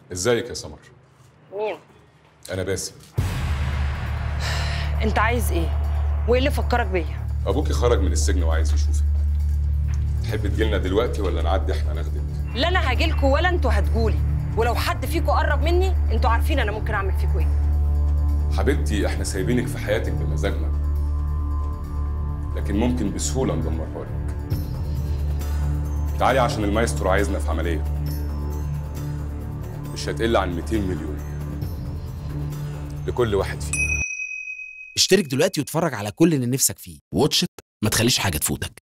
ازيك يا سمر مين انا باسم انت عايز ايه وايه اللي فكرك بيا ابوكي خرج من السجن وعايز يشوفك تحب تجيلنا دلوقتي ولا نعدي احنا ناخدك لا انا هاجيلكوا ولا انتوا هتجولي ولو حد فيكوا قرب مني انتوا عارفين انا ممكن اعمل فيكوا ايه حبيبتي احنا سايبينك في حياتك بمزاجنا لكن ممكن بسهوله ندمرها لك تعالي عشان المايسترو عايزنا في عمليه مش هتقل عن 200 مليون لكل واحد فينا اشترك دلوقتي واتفرج على كل اللي نفسك فيه واتش إت، ما تخليش حاجة تفوتك